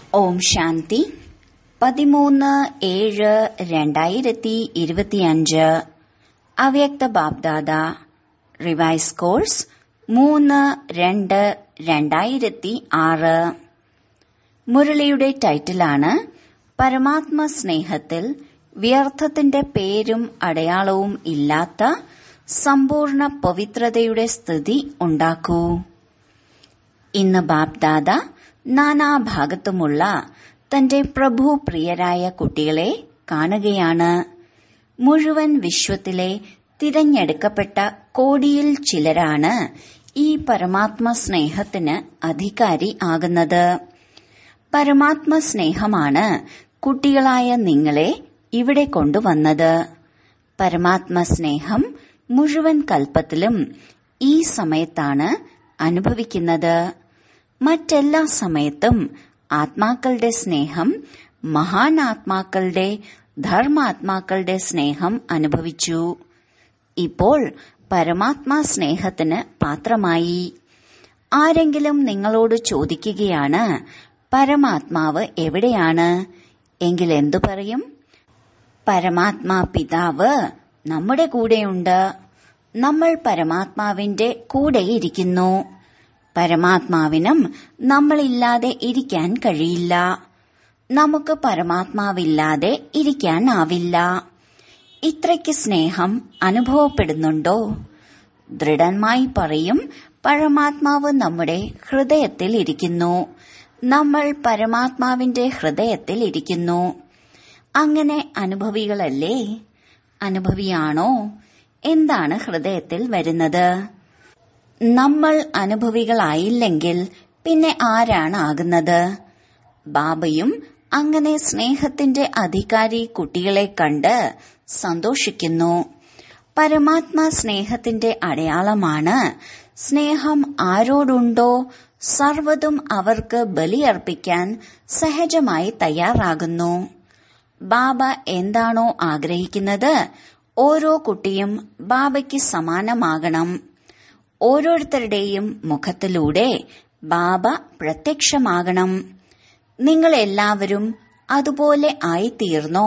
ഓം ശാന്തി പതിമൂന്ന് ഏഴ് രണ്ടായിരത്തി ഇരുപത്തിയഞ്ച് അവ്യക്ത ബാബ്ദാദ റിവൈസ് കോഴ്സ് മൂന്ന് രണ്ട് രണ്ടായിരത്തി ആറ് മുരളിയുടെ ടൈറ്റിലാണ് പരമാത്മ സ്നേഹത്തിൽ വ്യർത്ഥത്തിന്റെ പേരും അടയാളവും ഇല്ലാത്ത സമ്പൂർണ്ണ പവിത്രതയുടെ സ്ഥിതി ഉണ്ടാക്കൂ ഇന്ന് ബാബ്ദാദ നാനാഭാഗത്തുമുള്ള തന്റെ പ്രഭു പ്രിയരായ കുട്ടികളെ കാണുകയാണ് മുഴുവൻ വിശ്വത്തിലെ തിരഞ്ഞെടുക്കപ്പെട്ട കോടിയിൽ ചിലരാണ് ഈ പരമാത്മ സ്നേഹത്തിന് അധികാരി ആകുന്നത് പരമാത്മ സ്നേഹമാണ് കുട്ടികളായ നിങ്ങളെ ഇവിടെ കൊണ്ടുവന്നത് പരമാത്മ സ്നേഹം മുഴുവൻ കൽപ്പത്തിലും ഈ സമയത്താണ് അനുഭവിക്കുന്നത് മറ്റെല്ലാ സമയത്തും ആത്മാക്കളുടെ സ്നേഹം മഹാനാത്മാക്കളുടെ ധർമാത്മാക്കളുടെ സ്നേഹം അനുഭവിച്ചു ഇപ്പോൾ പരമാത്മാ സ്നേഹത്തിന് പാത്രമായി ആരെങ്കിലും നിങ്ങളോട് ചോദിക്കുകയാണ് പരമാത്മാവ് എവിടെയാണ് എങ്കിൽ എന്തു പറയും പരമാത്മാ പിതാവ് നമ്മുടെ കൂടെയുണ്ട് നമ്മൾ പരമാത്മാവിന്റെ കൂടെയിരിക്കുന്നു പരമാത്മാവിനും നമ്മളില്ലാതെ ഇരിക്കാൻ കഴിയില്ല നമുക്ക് പരമാത്മാവില്ലാതെ ഇരിക്കാനാവില്ല ഇത്രയ്ക്ക് സ്നേഹം അനുഭവപ്പെടുന്നുണ്ടോ ദൃഢമായി പറയും പരമാത്മാവ് നമ്മുടെ ഹൃദയത്തിൽ ഇരിക്കുന്നു നമ്മൾ പരമാത്മാവിന്റെ ഹൃദയത്തിൽ ഇരിക്കുന്നു അങ്ങനെ അനുഭവികളല്ലേ അനുഭവിയാണോ എന്താണ് ഹൃദയത്തിൽ വരുന്നത് നമ്മൾ അനുഭവികളായില്ലെങ്കിൽ പിന്നെ ആരാണ് ആകുന്നത് ബാബയും അങ്ങനെ സ്നേഹത്തിന്റെ അധികാരി കുട്ടികളെ കണ്ട് സന്തോഷിക്കുന്നു പരമാത്മാ സ്നേഹത്തിന്റെ അടയാളമാണ് സ്നേഹം ആരോടുണ്ടോ സർവതും അവർക്ക് ബലിയർപ്പിക്കാൻ സഹജമായി തയ്യാറാകുന്നു ബാബ എന്താണോ ആഗ്രഹിക്കുന്നത് ഓരോ കുട്ടിയും ബാബയ്ക്ക് സമാനമാകണം ഓരോരുത്തരുടെയും മുഖത്തിലൂടെ ബാബ പ്രത്യക്ഷമാകണം നിങ്ങൾ എല്ലാവരും അതുപോലെ ആയിത്തീർന്നോ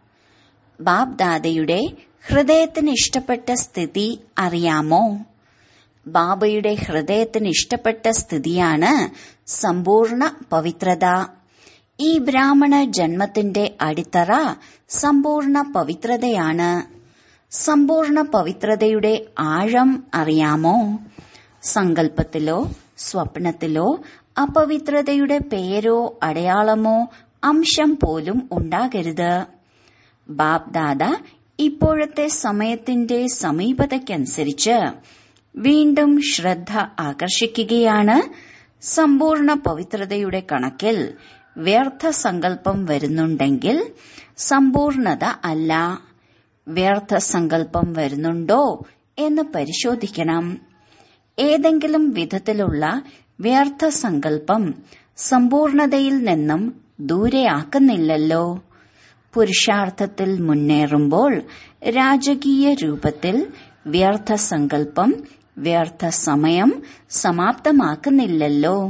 ബാബ്ദാദയുടെ ഹൃദയത്തിന് ഇഷ്ടപ്പെട്ട സ്ഥിതി അറിയാമോ ബാബയുടെ ഹൃദയത്തിന് ഇഷ്ടപ്പെട്ട സ്ഥിതിയാണ് സമ്പൂർണ്ണ പവിത്രത ഈ ബ്രാഹ്മണ ജന്മത്തിന്റെ അടിത്തറ സമ്പൂർണ്ണ പവിത്രതയാണ് സമ്പൂർണ്ണ പവിത്രതയുടെ ആഴം അറിയാമോ സങ്കല്പത്തിലോ സ്വപ്നത്തിലോ അപവിത്രതയുടെ പേരോ അടയാളമോ അംശം പോലും ഉണ്ടാകരുത് ബാബ്ദാദ ഇപ്പോഴത്തെ സമയത്തിന്റെ സമീപതയ്ക്കനുസരിച്ച് വീണ്ടും ശ്രദ്ധ ആകർഷിക്കുകയാണ് സമ്പൂർണ്ണ പവിത്രതയുടെ കണക്കിൽ വ്യർത്ഥ സങ്കല്പം വരുന്നുണ്ടെങ്കിൽ സമ്പൂർണത അല്ല വ്യർത്ഥ സങ്കല്പം വരുന്നുണ്ടോ എന്ന് പരിശോധിക്കണം ഏതെങ്കിലും വിധത്തിലുള്ള വ്യർത്ഥ സങ്കല്പം സമ്പൂർണതയിൽ നിന്നും ദൂരെയാക്കുന്നില്ലല്ലോ പുരുഷാർത്ഥത്തിൽ മുന്നേറുമ്പോൾ രാജകീയ രൂപത്തിൽ വ്യർത്ഥ സങ്കല്പം വ്യർത്ഥ സമയം സമാപ്തമാക്കുന്നില്ലല്ലോ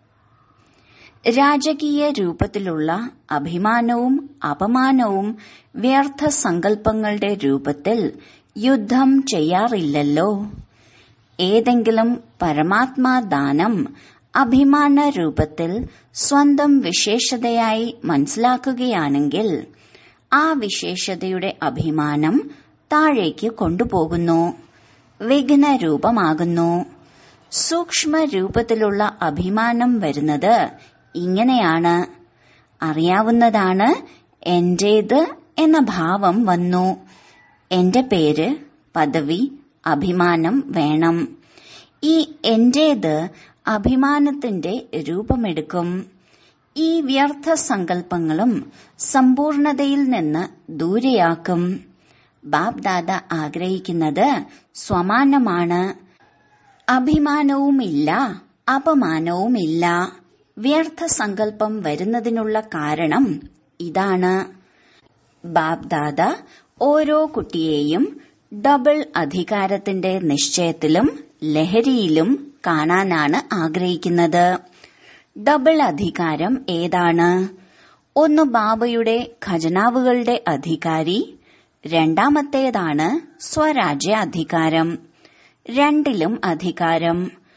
രാജകീയ രൂപത്തിലുള്ള അഭിമാനവും അപമാനവും വ്യർത്ഥ സങ്കല്പങ്ങളുടെ രൂപത്തിൽ യുദ്ധം ചെയ്യാറില്ലല്ലോ ഏതെങ്കിലും പരമാത്മാ ദാനം അഭിമാന രൂപത്തിൽ സ്വന്തം വിശേഷതയായി മനസ്സിലാക്കുകയാണെങ്കിൽ ആ വിശേഷതയുടെ അഭിമാനം താഴേക്ക് കൊണ്ടുപോകുന്നു വിഘ്ന രൂപമാകുന്നു സൂക്ഷ്മ രൂപത്തിലുള്ള അഭിമാനം വരുന്നത് ഇങ്ങനെയാണ് അറിയാവുന്നതാണ് എന്റേത് എന്ന ഭാവം വന്നു എന്റെ പേര് പദവി അഭിമാനം വേണം ഈ എന്റേത് അഭിമാനത്തിന്റെ രൂപമെടുക്കും ഈ വ്യർത്ഥ സങ്കല്പങ്ങളും സമ്പൂർണതയിൽ നിന്ന് ദൂരെയാക്കും ബാബ്ദാദ ആഗ്രഹിക്കുന്നത് സ്വമാനമാണ് അഭിമാനവുമില്ല അപമാനവുമില്ല വ്യർത്ഥ സങ്കല്പം വരുന്നതിനുള്ള കാരണം ഇതാണ് ബാബ്ദാദ ഓരോ കുട്ടിയെയും ഡബിൾ അധികാരത്തിന്റെ നിശ്ചയത്തിലും ലഹരിയിലും കാണാനാണ് ആഗ്രഹിക്കുന്നത് ഡബിൾ അധികാരം ഏതാണ് ഒന്ന് ബാബയുടെ ഖജനാവുകളുടെ അധികാരി രണ്ടാമത്തേതാണ് സ്വരാജ്യ അധികാരം രണ്ടിലും അധികാരം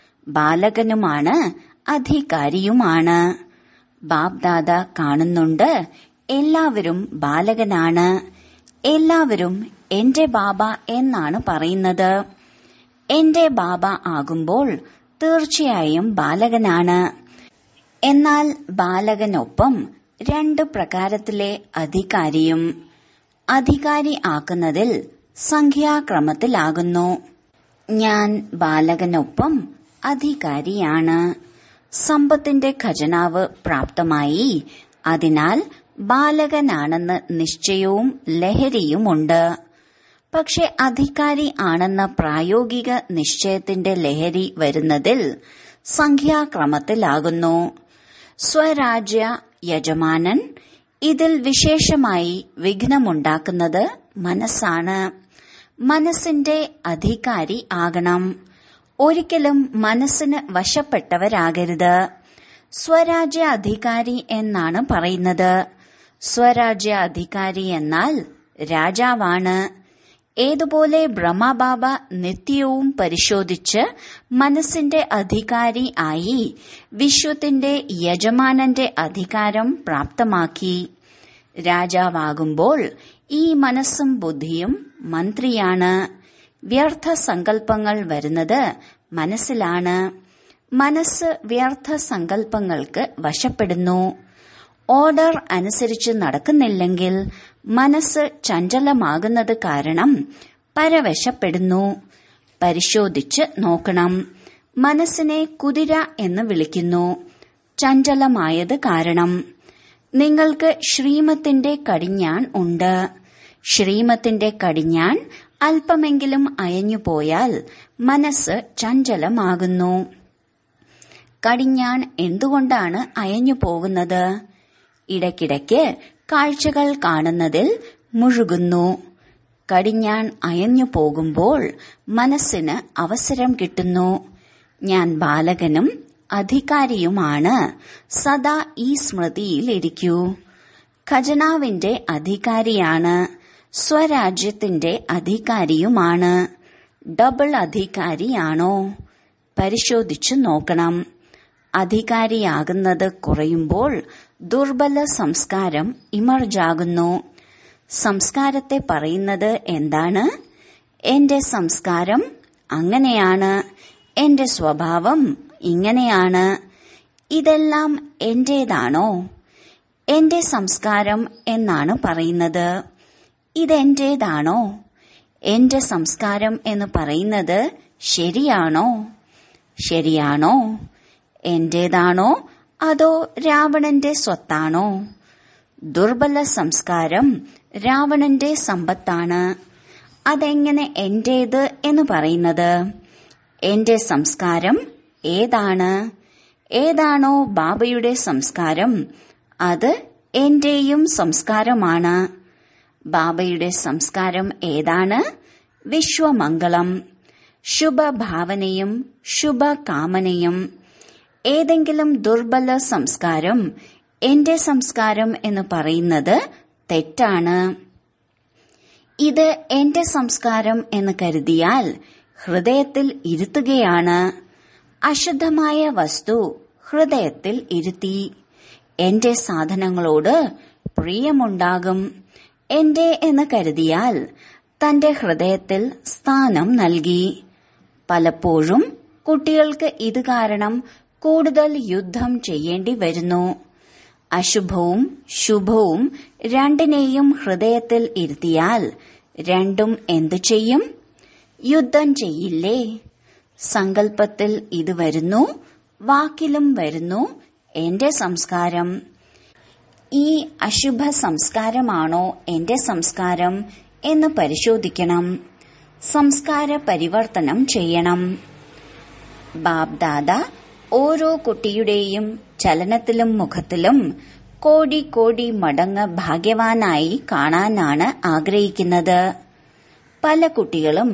ബാലകനുമാണ് അധികാരിയുമാണ് ബാബ്ദാദ കാണുന്നുണ്ട് എല്ലാവരും ബാലകനാണ് എല്ലാവരും എന്റെ ബാബ എന്നാണ് പറയുന്നത് എന്റെ ബാബ ആകുമ്പോൾ തീർച്ചയായും ബാലകനാണ് എന്നാൽ ബാലകനൊപ്പം രണ്ട് പ്രകാരത്തിലെ അധികാരിയും അധികാരി ആക്കുന്നതിൽ സംഖ്യാക്രമത്തിലാകുന്നു ഞാൻ ബാലകനൊപ്പം അധികാരിയാണ് സമ്പത്തിന്റെ ഖജനാവ് പ്രാപ്തമായി അതിനാൽ ബാലകനാണെന്ന് നിശ്ചയവും ലഹരിയുമുണ്ട് പക്ഷെ അധികാരി ആണെന്ന പ്രായോഗിക നിശ്ചയത്തിന്റെ ലഹരി വരുന്നതിൽ സംഖ്യാക്രമത്തിലാകുന്നു സ്വരാജ്യ യജമാനൻ ഇതിൽ വിശേഷമായി വിഘ്നമുണ്ടാക്കുന്നത് മനസ്സാണ് മനസ്സിന്റെ അധികാരി ആകണം ഒരിക്കലും മനസ്സിന് വശപ്പെട്ടവരാകരുത് സ്വരാജ്യ അധികാരി എന്നാണ് പറയുന്നത് സ്വരാജ്യ അധികാരി എന്നാൽ രാജാവാണ് ഏതുപോലെ ബ്രഹ്മബാബ നിത്യവും പരിശോധിച്ച് മനസ്സിന്റെ അധികാരി ആയി വിശ്വത്തിന്റെ യജമാനന്റെ അധികാരം പ്രാപ്തമാക്കി രാജാവാകുമ്പോൾ ഈ മനസ്സും ബുദ്ധിയും മന്ത്രിയാണ് വ്യർത്ഥ സങ്കല്പങ്ങൾ വരുന്നത് മനസ്സിലാണ് മനസ്സ് വ്യർത്ഥ സങ്കല്പങ്ങൾക്ക് വശപ്പെടുന്നു ഓർഡർ അനുസരിച്ച് നടക്കുന്നില്ലെങ്കിൽ മനസ്സ് ചഞ്ചലമാകുന്നത് കാരണം പരവശപ്പെടുന്നു പരിശോധിച്ച് നോക്കണം മനസ്സിനെ കുതിര എന്ന് വിളിക്കുന്നു ചഞ്ചലമായത് കാരണം നിങ്ങൾക്ക് ശ്രീമത്തിന്റെ കടിഞ്ഞാൺ ഉണ്ട് ശ്രീമത്തിന്റെ കടിഞ്ഞാൺ അല്പമെങ്കിലും അയഞ്ഞുപോയാൽ മനസ്സ് ചഞ്ചലമാകുന്നു കടിഞ്ഞാൺ എന്തുകൊണ്ടാണ് അയഞ്ഞു പോകുന്നത് ഇടയ്ക്കിടയ്ക്ക് കാഴ്ചകൾ കാണുന്നതിൽ മുഴുകുന്നു കടിഞ്ഞാൺ അയഞ്ഞു പോകുമ്പോൾ മനസ്സിന് അവസരം കിട്ടുന്നു ഞാൻ ബാലകനും അധികാരിയുമാണ് സദാ ഈ സ്മൃതിയിൽ ഇരിക്കൂ ഖജനാവിന്റെ അധികാരിയാണ് സ്വരാജ്യത്തിന്റെ അധികാരിയുമാണ് ഡബിൾ അധികാരിയാണോ പരിശോധിച്ചു നോക്കണം അധികാരിയാകുന്നത് കുറയുമ്പോൾ ദുർബല സംസ്കാരം ഇമർജാകുന്നു സംസ്കാരത്തെ പറയുന്നത് എന്താണ് എന്റെ സംസ്കാരം അങ്ങനെയാണ് എന്റെ സ്വഭാവം ഇങ്ങനെയാണ് ഇതെല്ലാം എന്റേതാണോ എന്റെ സംസ്കാരം എന്നാണ് പറയുന്നത് ഇതെന്റേതാണോ എന്റെ സംസ്കാരം എന്ന് പറയുന്നത് ശരിയാണോ ശരിയാണോ എന്റേതാണോ അതോ രാവണന്റെ സ്വത്താണോ ദുർബല സംസ്കാരം രാവണന്റെ സമ്പത്താണ് അതെങ്ങനെ എന്റേത് എന്ന് പറയുന്നത് എന്റെ സംസ്കാരം ഏതാണ് ഏതാണോ ബാബയുടെ സംസ്കാരം അത് എന്റെയും സംസ്കാരമാണ് ബാബയുടെ സംസ്കാരം ഏതാണ് വിശ്വമംഗളം ശുഭഭാവനയും ശുഭകാമനയും ഏതെങ്കിലും ദുർബല സംസ്കാരം എന്റെ സംസ്കാരം എന്ന് പറയുന്നത് തെറ്റാണ് ഇത് എന്റെ സംസ്കാരം എന്ന് കരുതിയാൽ ഹൃദയത്തിൽ ഇരുത്തുകയാണ് അശുദ്ധമായ വസ്തു ഹൃദയത്തിൽ ഇരുത്തി എന്റെ സാധനങ്ങളോട് പ്രിയമുണ്ടാകും എന്റെ എന്ന് കരുതിയാൽ തന്റെ ഹൃദയത്തിൽ സ്ഥാനം നൽകി പലപ്പോഴും കുട്ടികൾക്ക് ഇത് കാരണം കൂടുതൽ യുദ്ധം ചെയ്യേണ്ടി വരുന്നു അശുഭവും ശുഭവും രണ്ടിനെയും ഹൃദയത്തിൽ ഇരുത്തിയാൽ രണ്ടും എന്തു ചെയ്യും യുദ്ധം ചെയ്യില്ലേ സങ്കല്പത്തിൽ ഇത് വരുന്നു വാക്കിലും വരുന്നു എന്റെ സംസ്കാരം ഈ അശുഭ സംസ്കാരമാണോ എന്റെ സംസ്കാരം എന്ന് പരിശോധിക്കണം സംസ്കാര പരിവർത്തനം ചെയ്യണം ബാബ്ദാദ ഓരോ കുട്ടിയുടെയും ചലനത്തിലും മുഖത്തിലും കോടി കോടി മടങ്ങ് ഭാഗ്യവാനായി കാണാനാണ് ആഗ്രഹിക്കുന്നത് പല കുട്ടികളും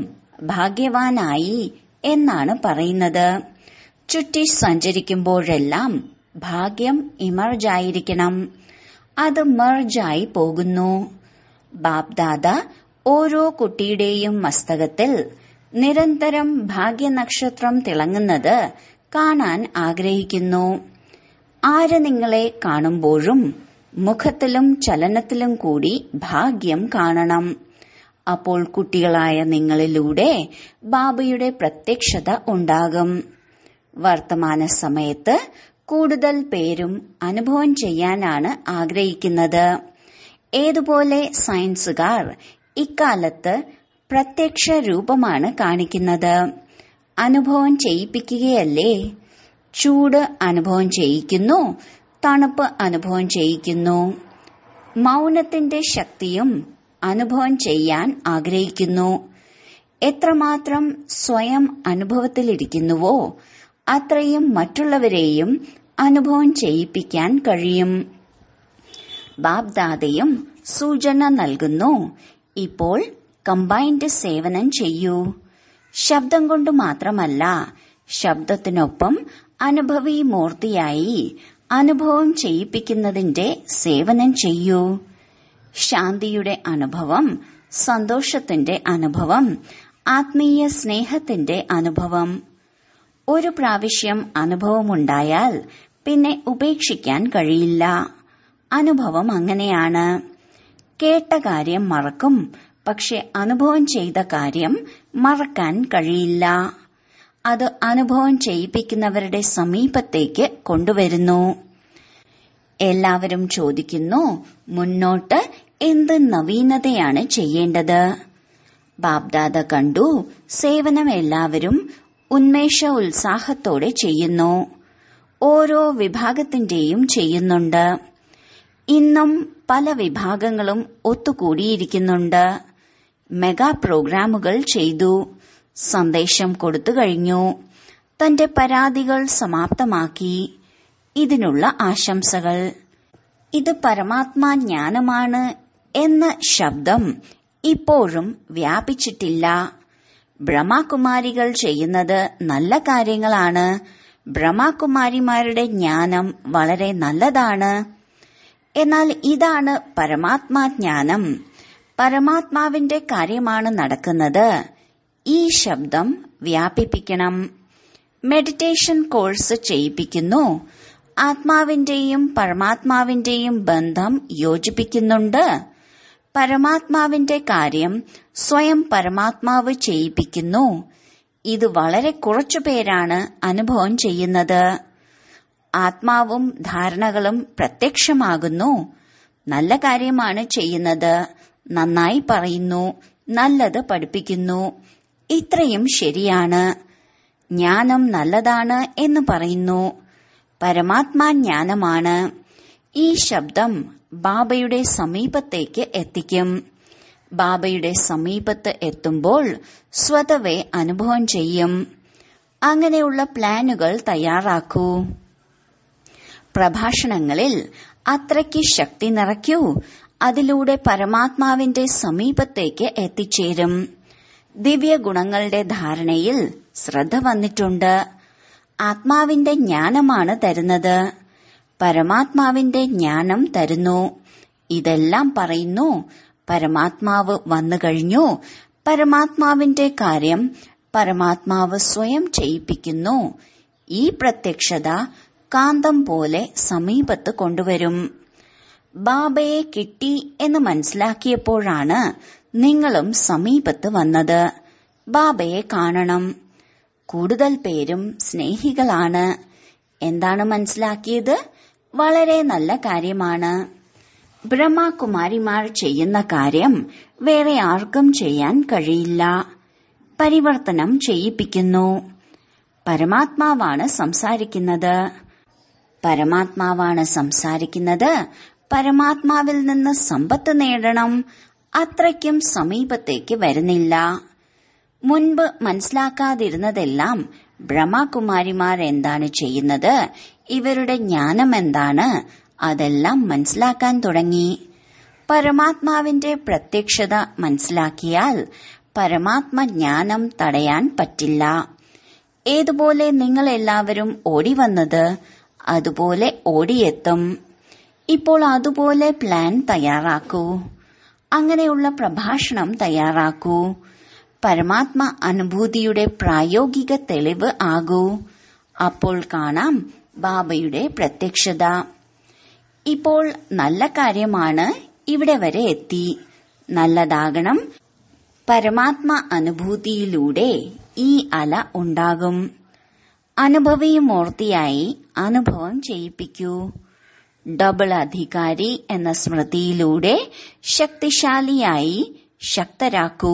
ഭാഗ്യവാനായി എന്നാണ് പറയുന്നത് ചുറ്റി സഞ്ചരിക്കുമ്പോഴെല്ലാം ഭാഗ്യം ഇമർജായിരിക്കണം അത് മെർജായി പോകുന്നു ബാബ്ദാദ ഓരോ കുട്ടിയുടെയും മസ്തകത്തിൽ നിരന്തരം ഭാഗ്യനക്ഷത്രം തിളങ്ങുന്നത് കാണാൻ ആഗ്രഹിക്കുന്നു ആര് നിങ്ങളെ കാണുമ്പോഴും മുഖത്തിലും ചലനത്തിലും കൂടി ഭാഗ്യം കാണണം അപ്പോൾ കുട്ടികളായ നിങ്ങളിലൂടെ ബാബയുടെ പ്രത്യക്ഷത ഉണ്ടാകും വർത്തമാന സമയത്ത് കൂടുതൽ പേരും അനുഭവം ചെയ്യാനാണ് ആഗ്രഹിക്കുന്നത് ഏതുപോലെ സയൻസുകാർ ഇക്കാലത്ത് പ്രത്യക്ഷ രൂപമാണ് കാണിക്കുന്നത് അനുഭവം ചെയ്യിപ്പിക്കുകയല്ലേ ചൂട് അനുഭവം ചെയ്യിക്കുന്നു തണുപ്പ് അനുഭവം ചെയ്യിക്കുന്നു മൗനത്തിന്റെ ശക്തിയും അനുഭവം ചെയ്യാൻ ആഗ്രഹിക്കുന്നു എത്രമാത്രം സ്വയം അനുഭവത്തിലിരിക്കുന്നുവോ അത്രയും മറ്റുള്ളവരെയും അനുഭവം ചെയ്യിപ്പിക്കാൻ കഴിയും ബാബ്ദാദയും സൂചന നൽകുന്നു ഇപ്പോൾ കമ്പൈൻഡ് സേവനം ചെയ്യൂ ശബ്ദം കൊണ്ട് മാത്രമല്ല ശബ്ദത്തിനൊപ്പം അനുഭവി മൂർത്തിയായി അനുഭവം ചെയ്യിപ്പിക്കുന്നതിന്റെ സേവനം ചെയ്യൂ ശാന്തിയുടെ അനുഭവം സന്തോഷത്തിന്റെ അനുഭവം ആത്മീയ സ്നേഹത്തിന്റെ അനുഭവം ഒരു പ്രാവശ്യം അനുഭവമുണ്ടായാൽ പിന്നെ ഉപേക്ഷിക്കാൻ കഴിയില്ല അനുഭവം അങ്ങനെയാണ് കേട്ട കാര്യം മറക്കും പക്ഷെ അനുഭവം ചെയ്ത കാര്യം മറക്കാൻ കഴിയില്ല അത് അനുഭവം ചെയ്യിപ്പിക്കുന്നവരുടെ സമീപത്തേക്ക് കൊണ്ടുവരുന്നു എല്ലാവരും ചോദിക്കുന്നു മുന്നോട്ട് എന്ത് നവീനതയാണ് ചെയ്യേണ്ടത് ബാബ്ദാദ കണ്ടു സേവനം എല്ലാവരും ഉന്മേഷ ഉത്സാഹത്തോടെ ചെയ്യുന്നു ഓരോ വിഭാഗത്തിന്റെയും ചെയ്യുന്നുണ്ട് ഇന്നും പല വിഭാഗങ്ങളും ഒത്തുകൂടിയിരിക്കുന്നുണ്ട് മെഗാ പ്രോഗ്രാമുകൾ ചെയ്തു സന്ദേശം കൊടുത്തു കഴിഞ്ഞു തന്റെ പരാതികൾ സമാപ്തമാക്കി ഇതിനുള്ള ആശംസകൾ ഇത് പരമാത്മാ ജ്ഞാനമാണ് എന്ന ശബ്ദം ഇപ്പോഴും വ്യാപിച്ചിട്ടില്ല ബ്രഹ്മകുമാരികൾ ചെയ്യുന്നത് നല്ല കാര്യങ്ങളാണ് ബ്രഹ്മകുമാരിമാരുടെ ജ്ഞാനം വളരെ നല്ലതാണ് എന്നാൽ ഇതാണ് പരമാത്മാ ജ്ഞാനം പരമാത്മാവിന്റെ കാര്യമാണ് നടക്കുന്നത് ഈ ശബ്ദം വ്യാപിപ്പിക്കണം മെഡിറ്റേഷൻ കോഴ്സ് ചെയ്യിപ്പിക്കുന്നു ആത്മാവിന്റെയും പരമാത്മാവിന്റെയും ബന്ധം യോജിപ്പിക്കുന്നുണ്ട് പരമാത്മാവിന്റെ കാര്യം സ്വയം പരമാത്മാവ് ചെയ്യിപ്പിക്കുന്നു ഇത് വളരെ കുറച്ചു പേരാണ് അനുഭവം ചെയ്യുന്നത് ആത്മാവും ധാരണകളും പ്രത്യക്ഷമാകുന്നു നല്ല കാര്യമാണ് ചെയ്യുന്നത് നന്നായി പറയുന്നു നല്ലത് പഠിപ്പിക്കുന്നു ഇത്രയും ശരിയാണ് ജ്ഞാനം നല്ലതാണ് എന്ന് പറയുന്നു പരമാത്മാ ജ്ഞാനമാണ് ഈ ശബ്ദം ബാബയുടെ സമീപത്തേക്ക് എത്തിക്കും ബാബയുടെ സമീപത്ത് എത്തുമ്പോൾ സ്വതവേ അനുഭവം ചെയ്യും അങ്ങനെയുള്ള പ്ലാനുകൾ തയ്യാറാക്കൂ പ്രഭാഷണങ്ങളിൽ അത്രയ്ക്ക് ശക്തി നിറയ്ക്കൂ അതിലൂടെ പരമാത്മാവിന്റെ സമീപത്തേക്ക് എത്തിച്ചേരും ദിവ്യ ഗുണങ്ങളുടെ ധാരണയിൽ ശ്രദ്ധ വന്നിട്ടുണ്ട് ആത്മാവിന്റെ ജ്ഞാനമാണ് തരുന്നത് പരമാത്മാവിന്റെ ജ്ഞാനം തരുന്നു ഇതെല്ലാം പറയുന്നു പരമാത്മാവ് വന്നു കഴിഞ്ഞു പരമാത്മാവിന്റെ കാര്യം പരമാത്മാവ് സ്വയം ചെയ്യിപ്പിക്കുന്നു ഈ പ്രത്യക്ഷത കാന്തം പോലെ സമീപത്ത് കൊണ്ടുവരും ബാബയെ കിട്ടി എന്ന് മനസ്സിലാക്കിയപ്പോഴാണ് നിങ്ങളും സമീപത്ത് വന്നത് ബാബയെ കാണണം കൂടുതൽ പേരും സ്നേഹികളാണ് എന്താണ് മനസ്സിലാക്കിയത് വളരെ നല്ല കാര്യമാണ് ബ്രഹ്മകുമാരിമാർ ചെയ്യുന്ന കാര്യം വേറെ ആർക്കും ചെയ്യാൻ കഴിയില്ല പരിവർത്തനം ചെയ്യിപ്പിക്കുന്നു പരമാത്മാവാണ് സംസാരിക്കുന്നത് പരമാത്മാവാണ് സംസാരിക്കുന്നത് പരമാത്മാവിൽ നിന്ന് സമ്പത്ത് നേടണം അത്രയ്ക്കും സമീപത്തേക്ക് വരുന്നില്ല മുൻപ് മനസ്സിലാക്കാതിരുന്നതെല്ലാം ബ്രഹ്മകുമാരിമാർ എന്താണ് ചെയ്യുന്നത് ഇവരുടെ ജ്ഞാനം എന്താണ് അതെല്ലാം മനസ്സിലാക്കാൻ തുടങ്ങി പരമാത്മാവിന്റെ പ്രത്യക്ഷത മനസ്സിലാക്കിയാൽ പരമാത്മ ജ്ഞാനം തടയാൻ പറ്റില്ല ഏതുപോലെ നിങ്ങൾ എല്ലാവരും ഓടിവന്നത് അതുപോലെ ഓടിയെത്തും ഇപ്പോൾ അതുപോലെ പ്ലാൻ തയ്യാറാക്കൂ അങ്ങനെയുള്ള പ്രഭാഷണം തയ്യാറാക്കൂ പരമാത്മ അനുഭൂതിയുടെ പ്രായോഗിക തെളിവ് ആകൂ അപ്പോൾ കാണാം ബാബയുടെ പ്രത്യക്ഷത ഇപ്പോൾ നല്ല കാര്യമാണ് ഇവിടെ വരെ എത്തി നല്ലതാകണം പരമാത്മ അനുഭൂതിയിലൂടെ ഈ അല ഉണ്ടാകും അനുഭവിയുമൂർത്തിയായി അനുഭവം ചെയ്യിപ്പിക്കൂ ഡബിൾ അധികാരി എന്ന സ്മൃതിയിലൂടെ ശക്തിശാലിയായി ശക്തരാക്കൂ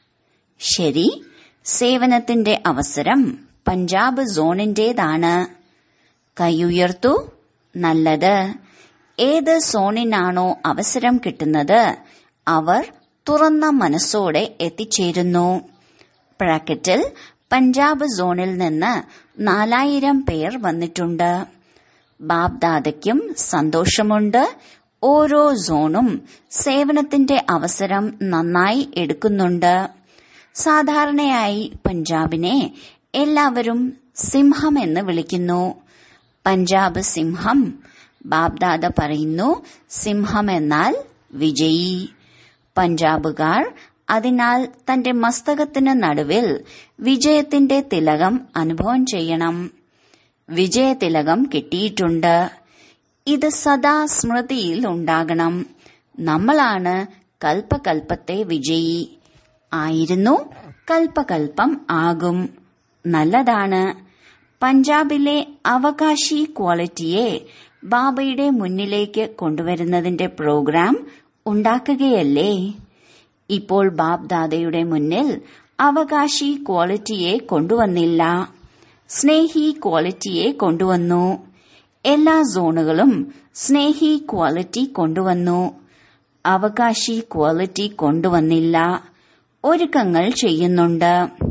ശരി സേവനത്തിന്റെ അവസരം പഞ്ചാബ് സോണിന്റേതാണ് കൈയുയർത്തു നല്ലത് ഏത് സോണിനാണോ അവസരം കിട്ടുന്നത് അവർ തുറന്ന മനസ്സോടെ എത്തിച്ചേരുന്നു ബ്രാക്കറ്റിൽ പഞ്ചാബ് സോണിൽ നിന്ന് നാലായിരം പേർ വന്നിട്ടുണ്ട് ബാബ്ദാദയ്ക്കും സന്തോഷമുണ്ട് ഓരോ സോണും സേവനത്തിന്റെ അവസരം നന്നായി എടുക്കുന്നുണ്ട് സാധാരണയായി പഞ്ചാബിനെ എല്ലാവരും സിംഹം എന്ന് വിളിക്കുന്നു പഞ്ചാബ് സിംഹം ബാബ്ദാദ പറയുന്നു സിംഹം എന്നാൽ വിജയി പഞ്ചാബുകാർ അതിനാൽ തന്റെ മസ്തകത്തിന് നടുവിൽ വിജയത്തിന്റെ തിലകം അനുഭവം ചെയ്യണം വിജയതിലകം കിട്ടിയിട്ടുണ്ട് ഇത് സദാ സ്മൃതിയിൽ ഉണ്ടാകണം നമ്മളാണ് കൽപ്പകൽപ്പത്തെ വിജയി ആയിരുന്നു കൽപ്പകൽപ്പം ആകും നല്ലതാണ് പഞ്ചാബിലെ അവകാശി ക്വാളിറ്റിയെ ബാബയുടെ മുന്നിലേക്ക് കൊണ്ടുവരുന്നതിന്റെ പ്രോഗ്രാം ഉണ്ടാക്കുകയല്ലേ ഇപ്പോൾ ബാബ് ദാദയുടെ മുന്നിൽ അവകാശി ക്വാളിറ്റിയെ കൊണ്ടുവന്നില്ല സ്നേഹി ക്വാളിറ്റിയെ കൊണ്ടുവന്നു എല്ലാ സോണുകളും സ്നേഹി ക്വാളിറ്റി കൊണ്ടുവന്നു അവകാശി ക്വാളിറ്റി കൊണ്ടുവന്നില്ല ഒരുക്കങ്ങൾ ചെയ്യുന്നുണ്ട്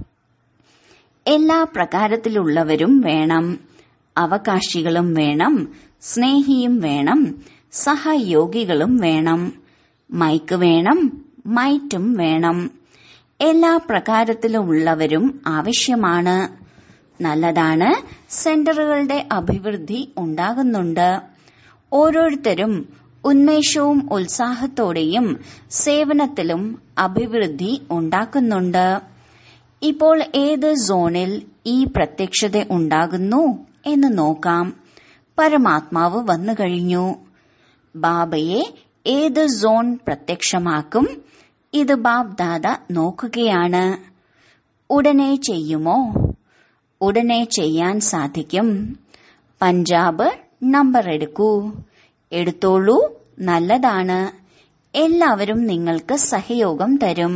എല്ലാ പ്രകാരത്തിലുള്ളവരും വേണം അവകാശികളും വേണം സ്നേഹിയും വേണം സഹയോഗികളും വേണം മൈക്ക് വേണം മൈറ്റും വേണം എല്ലാ പ്രകാരത്തിലുമുള്ളവരും ആവശ്യമാണ് നല്ലതാണ് സെന്ററുകളുടെ അഭിവൃദ്ധി ഉണ്ടാകുന്നുണ്ട് ഓരോരുത്തരും ഉന്മേഷവും ഉത്സാഹത്തോടെയും സേവനത്തിലും അഭിവൃദ്ധി ഉണ്ടാക്കുന്നുണ്ട് ഇപ്പോൾ ഏത് സോണിൽ ഈ പ്രത്യക്ഷത ഉണ്ടാകുന്നു എന്ന് നോക്കാം പരമാത്മാവ് വന്നു കഴിഞ്ഞു ബാബയെ ഏത് സോൺ പ്രത്യക്ഷമാക്കും ഇത് ബാബ് ദാദ നോക്കുകയാണ് ഉടനെ ചെയ്യുമോ ഉടനെ ചെയ്യാൻ സാധിക്കും പഞ്ചാബ് നമ്പർ എടുക്കൂ എടുത്തോളൂ നല്ലതാണ് എല്ലാവരും നിങ്ങൾക്ക് സഹയോഗം തരും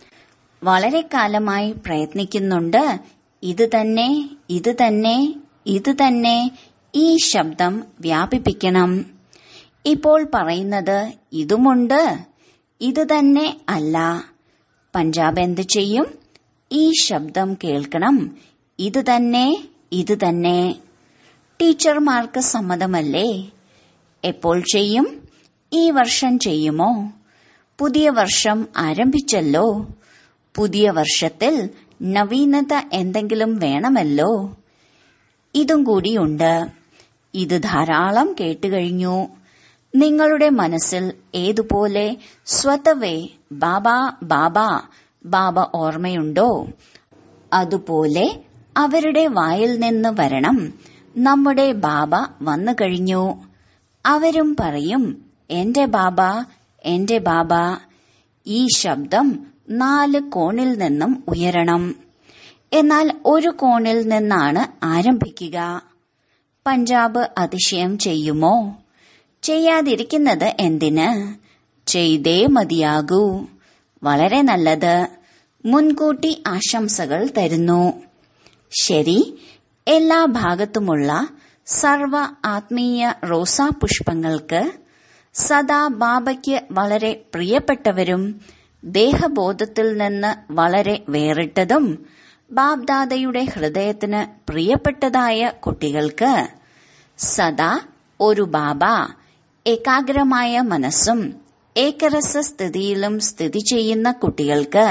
വളരെ കാലമായി പ്രയത്നിക്കുന്നുണ്ട് ഇത് തന്നെ ഇത് തന്നെ ഇത് തന്നെ ഈ ശബ്ദം വ്യാപിപ്പിക്കണം ഇപ്പോൾ പറയുന്നത് ഇതുമുണ്ട് ഇത് തന്നെ അല്ല പഞ്ചാബ് എന്ത് ചെയ്യും ഈ ശബ്ദം കേൾക്കണം ഇത് തന്നെ ഇത് തന്നെ ടീച്ചർമാർക്ക് സമ്മതമല്ലേ എപ്പോൾ ചെയ്യും ഈ വർഷം ചെയ്യുമോ പുതിയ വർഷം ആരംഭിച്ചല്ലോ പുതിയ വർഷത്തിൽ നവീനത എന്തെങ്കിലും വേണമല്ലോ ഇതും കൂടിയുണ്ട് ഇത് ധാരാളം കേട്ടുകഴിഞ്ഞു നിങ്ങളുടെ മനസ്സിൽ ഏതുപോലെ സ്വതവേ ബാബ ബാബ ബാബ ഓർമ്മയുണ്ടോ അതുപോലെ അവരുടെ വായിൽ നിന്ന് വരണം നമ്മുടെ ബാബ വന്നു കഴിഞ്ഞു അവരും പറയും എന്റെ ബാബ എന്റെ ബാബ ഈ ശബ്ദം നാല് കോണിൽ നിന്നും ഉയരണം എന്നാൽ ഒരു കോണിൽ നിന്നാണ് ആരംഭിക്കുക പഞ്ചാബ് അതിശയം ചെയ്യുമോ ചെയ്യാതിരിക്കുന്നത് എന്തിന് ചെയ്തേ മതിയാകൂ വളരെ നല്ലത് മുൻകൂട്ടി ആശംസകൾ തരുന്നു ശരി എല്ലാ ഭാഗത്തുമുള്ള സർവ ആത്മീയ റോസാ പുഷ്പങ്ങൾക്ക് സദാ ബാബയ്ക്ക് വളരെ പ്രിയപ്പെട്ടവരും ദേഹബോധത്തിൽ നിന്ന് വളരെ വേറിട്ടതും ബാബ്ദാദയുടെ ഹൃദയത്തിന് പ്രിയപ്പെട്ടതായ കുട്ടികൾക്ക് സദാ ഒരു ബാബ ഏകാഗ്രമായ മനസ്സും ഏകരസ സ്ഥിതിയിലും സ്ഥിതി ചെയ്യുന്ന കുട്ടികൾക്ക്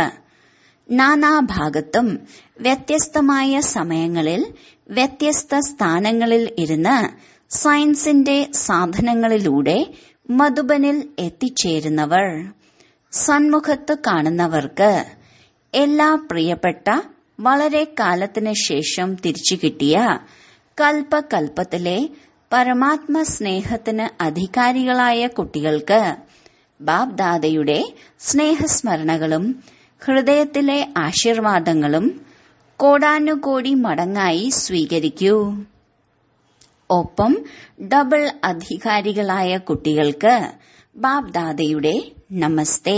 നാനാഭാഗത്തും വ്യത്യസ്തമായ സമയങ്ങളിൽ വ്യത്യസ്ത സ്ഥാനങ്ങളിൽ ഇരുന്ന് സയൻസിന്റെ സാധനങ്ങളിലൂടെ മധുബനിൽ എത്തിച്ചേരുന്നവർ സന്മുഖത്ത് കാണുന്നവർക്ക് എല്ലാ പ്രിയപ്പെട്ട വളരെ കാലത്തിന് ശേഷം തിരിച്ചു കിട്ടിയ കൽപ്പകൽപ്പത്തിലെ പരമാത്മ സ്നേഹത്തിന് അധികാരികളായ കുട്ടികൾക്ക് ബാബ്ദാദയുടെ സ്നേഹസ്മരണകളും ഹൃദയത്തിലെ ആശീർവാദങ്ങളും കോടാനുകോടി മടങ്ങായി സ്വീകരിക്കൂ ഒപ്പം ഡബിൾ അധികാരികളായ കുട്ടികൾക്ക് ബാബ്ദാദയുടെ നമസ്തേ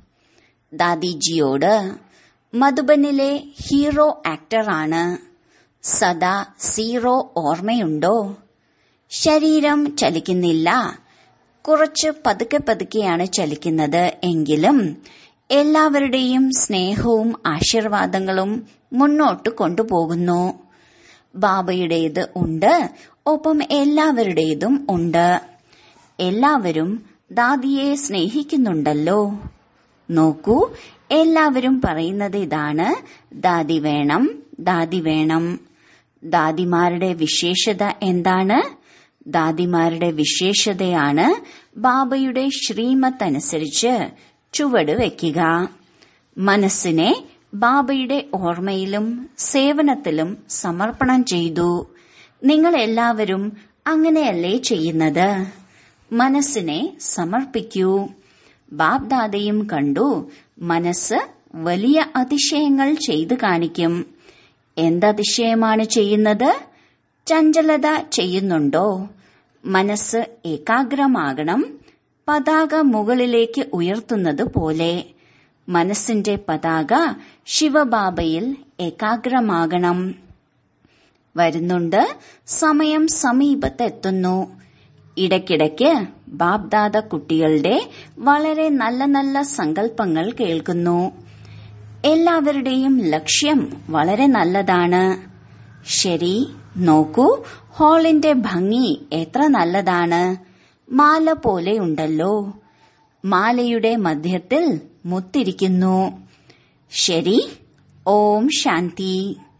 ദാദിജിയോട് മധുബനിലെ ഹീറോ ആക്ടറാണ് സദാ സീറോ ഓർമ്മയുണ്ടോ ശരീരം ചലിക്കുന്നില്ല കുറച്ച് പതുക്കെ പതുക്കെയാണ് ചലിക്കുന്നത് എങ്കിലും എല്ലാവരുടെയും സ്നേഹവും ആശീർവാദങ്ങളും മുന്നോട്ട് കൊണ്ടുപോകുന്നു ബാബയുടേത് ഉണ്ട് ഒപ്പം എല്ലാവരുടേതും ഉണ്ട് എല്ലാവരും ദാദിയെ സ്നേഹിക്കുന്നുണ്ടല്ലോ നോക്കൂ എല്ലാവരും പറയുന്നത് ഇതാണ് ദാദി വേണം ദാദി വേണം ദാദിമാരുടെ വിശേഷത എന്താണ് ദാദിമാരുടെ വിശേഷതയാണ് ബാബയുടെ ശ്രീമത്ത് അനുസരിച്ച് ചുവട് വയ്ക്കുക മനസ്സിനെ ബാബയുടെ ഓർമ്മയിലും സേവനത്തിലും സമർപ്പണം ചെയ്തു നിങ്ങൾ എല്ലാവരും അങ്ങനെയല്ലേ ചെയ്യുന്നത് മനസ്സിനെ സമർപ്പിക്കൂ ബാബ്ദാദയും കണ്ടു മനസ്സ് വലിയ അതിശയങ്ങൾ ചെയ്തു കാണിക്കും എന്തതിശയമാണ് ചെയ്യുന്നത് ചഞ്ചലത ചെയ്യുന്നുണ്ടോ മനസ്സ് ഏകാഗ്രമാകണം പതാക മുകളിലേക്ക് ഉയർത്തുന്നത് പോലെ മനസ്സിന്റെ പതാക ശിവബാബയിൽ ഏകാഗ്രമാകണം വരുന്നുണ്ട് സമയം സമീപത്തെത്തുന്നു ഇടയ്ക്കിടയ്ക്ക് ബാബ്ദാദ കുട്ടികളുടെ വളരെ നല്ല നല്ല സങ്കല്പങ്ങൾ കേൾക്കുന്നു എല്ലാവരുടെയും ലക്ഷ്യം വളരെ നല്ലതാണ് ശരി നോക്കൂ ഹാളിന്റെ ഭംഗി എത്ര നല്ലതാണ് മാല പോലെയുണ്ടല്ലോ മാലയുടെ മധ്യത്തിൽ മുത്തിരിക്കുന്നു ശരി ഓം ശാന്തി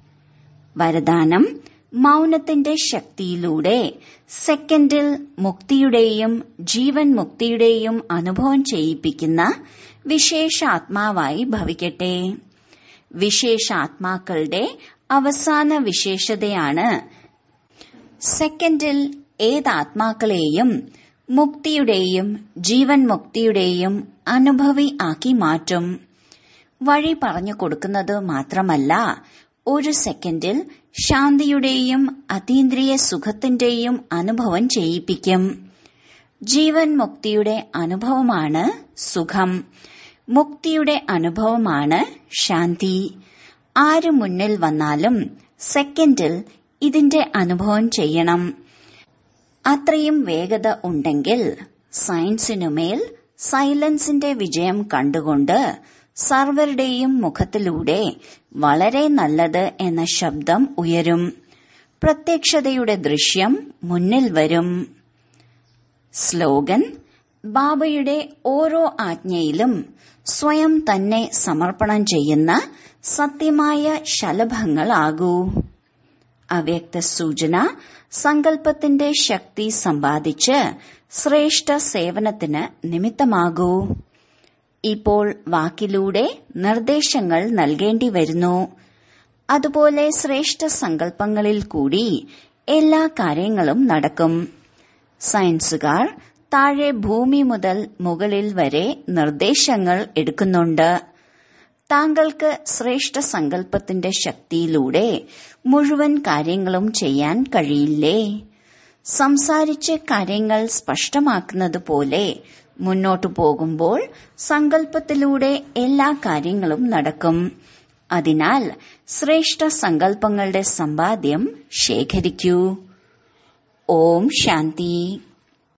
വരദാനം മൗനത്തിന്റെ ശക്തിയിലൂടെ സെക്കൻഡിൽ മുക്തിയുടെയും ജീവൻ മുക്തിയുടെയും അനുഭവം ചെയ്യിപ്പിക്കുന്ന വിശേഷാത്മാവായി ഭവിക്കട്ടെ വിശേഷാത്മാക്കളുടെ അവസാന വിശേഷതയാണ് സെക്കൻഡിൽ ഏതാത്മാക്കളെയും മുക്തിയുടെയും ജീവൻ മുക്തിയുടെയും അനുഭവി ആക്കി മാറ്റും വഴി പറഞ്ഞു കൊടുക്കുന്നത് മാത്രമല്ല ഒരു സെക്കൻഡിൽ ശാന്തിയുടെയും അതീന്ദ്രിയ സുഖത്തിന്റെയും അനുഭവം ചെയ്യിപ്പിക്കും ജീവൻ മുക്തിയുടെ അനുഭവമാണ് സുഖം മുക്തിയുടെ അനുഭവമാണ് ശാന്തി ആര് മുന്നിൽ വന്നാലും സെക്കൻഡിൽ ഇതിന്റെ അനുഭവം ചെയ്യണം അത്രയും വേഗത ഉണ്ടെങ്കിൽ സയൻസിനുമേൽ സൈലൻസിന്റെ വിജയം കണ്ടുകൊണ്ട് സർവരുടെയും മുഖത്തിലൂടെ വളരെ നല്ലത് എന്ന ശബ്ദം ഉയരും പ്രത്യക്ഷതയുടെ ദൃശ്യം മുന്നിൽ വരും സ്ലോഗൻ ബാബയുടെ ഓരോ ആജ്ഞയിലും സ്വയം തന്നെ സമർപ്പണം ചെയ്യുന്ന സത്യമായ ശലഭങ്ങളാകൂ അവ്യക്ത സൂചന സങ്കല്പത്തിന്റെ ശക്തി സമ്പാദിച്ച് ശ്രേഷ്ഠ സേവനത്തിന് നിമിത്തമാകൂ ഇപ്പോൾ വാക്കിലൂടെ നിർദ്ദേശങ്ങൾ നൽകേണ്ടി വരുന്നു അതുപോലെ ശ്രേഷ്ഠ സങ്കല്പങ്ങളിൽ കൂടി എല്ലാ കാര്യങ്ങളും നടക്കും സയൻസുകാർ താഴെ ഭൂമി മുതൽ മുകളിൽ വരെ നിർദ്ദേശങ്ങൾ എടുക്കുന്നുണ്ട് താങ്കൾക്ക് ശ്രേഷ്ഠ സങ്കല്പത്തിന്റെ ശക്തിയിലൂടെ മുഴുവൻ കാര്യങ്ങളും ചെയ്യാൻ കഴിയില്ലേ സംസാരിച്ച് കാര്യങ്ങൾ സ്പഷ്ടമാക്കുന്നത് പോലെ മുന്നോട്ടു പോകുമ്പോൾ സങ്കല്പത്തിലൂടെ എല്ലാ കാര്യങ്ങളും നടക്കും അതിനാൽ ശ്രേഷ്ഠ സങ്കല്പങ്ങളുടെ സമ്പാദ്യം ശേഖരിക്കൂ ഓം ശാന്തി